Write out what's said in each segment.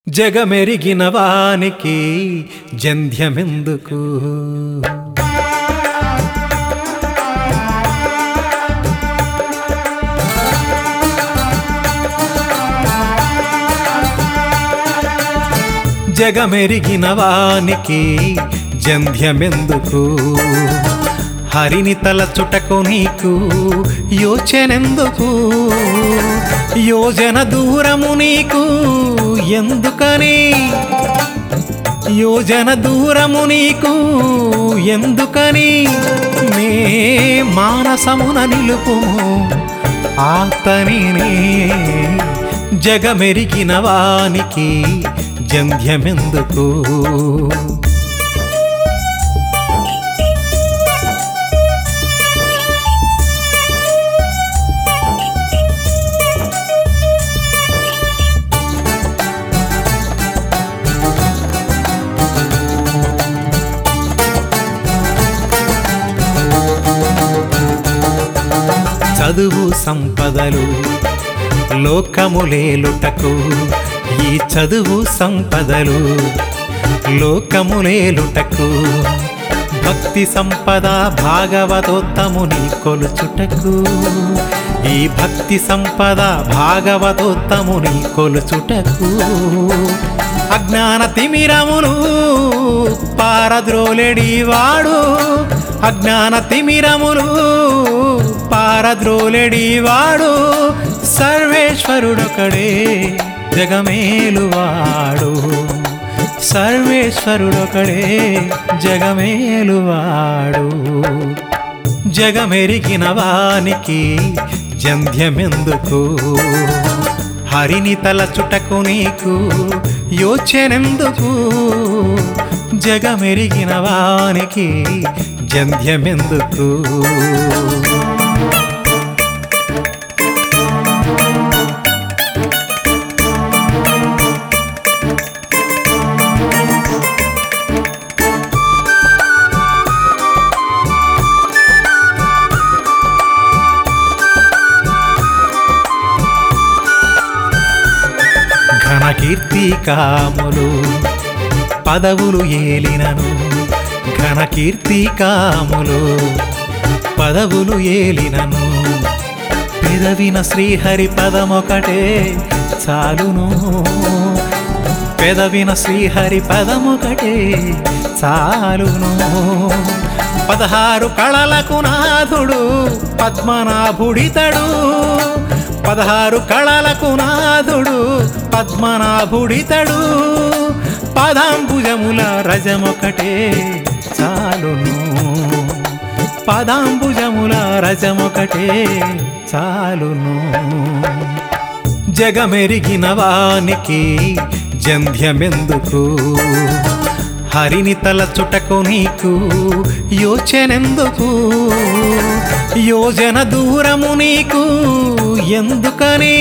జగమెరిగిన వానికి జంధ్యమెందుకు జగమెరిగిన వానికి జంధ్యమెందుకు హరిని తలచుటకు నీకు యోచనెందుకు యోజన దూరము నీకు ఎందుకని యోజన దూరము నీకు ఎందుకని నే మానసమున నిలుపుము ఆతనినే జగమెరిగిన వానికి జంధ్యమెందుకు చదువు సంపదలు లోకములేలుటకు ఈ చదువు సంపదలు లోకములేలుటకు భక్తి సంపద భాగవతోత్తముని కొలుచుటకు ఈ భక్తి సంపద భాగవతోత్తముని కొలుచుటకు అజ్ఞాన తిమిరమును పారద్రోలెడి వాడు అజ్ఞాన తిమిరమును పారద్రోలెడి వాడు సర్వేశ్వరుడొకడే జగమేలువాడు సర్వేశ్వరుడొకడే జగమేలువాడు జగమెరిగిన వానికి జంధ్యమెందుకు హరిని తలచుటకు నీకు యోచనెందుకు జగమెరిగిన వానికి జంధ్యమెందుకు ఘనకీర్తి కాములు పదవులు ఏలినను ఘనకీర్తి కాములు పదవులు ఏలినను పెదవిన శ్రీహరి పదమొకటే చాలును పెదవిన శ్రీహరి పదమొకటే చాలును పదహారు కళలకు నాథుడు పద్మనాభుడితడు పదహారు కళలకు నాథుడు పద్మనాభుడితడు పదాంబుజముల రజమొకటే చాలును పదాంబుజముల రజమొకటే చాలును జగమెరిగిన వానికి జంధ్యమెందుకు హరిని తలచుటకు నీకు యోచనెందుకు యోజన దూరము నీకు ఎందుకని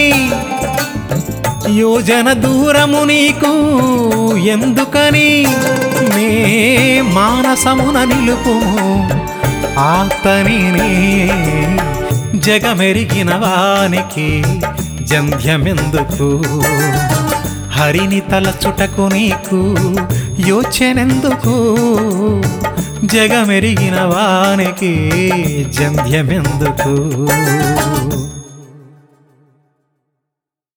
యోజన దూరము నీకు ఎందుకని నే మానసమున నిలుపుము ఆతనినే జగమెరిగిన వానికి జంధ్యమెందుకు హరిని తలచుటకు నీకు యోచనెందుకు జగమెరిగిన వానికి జంధ్యమెందుకు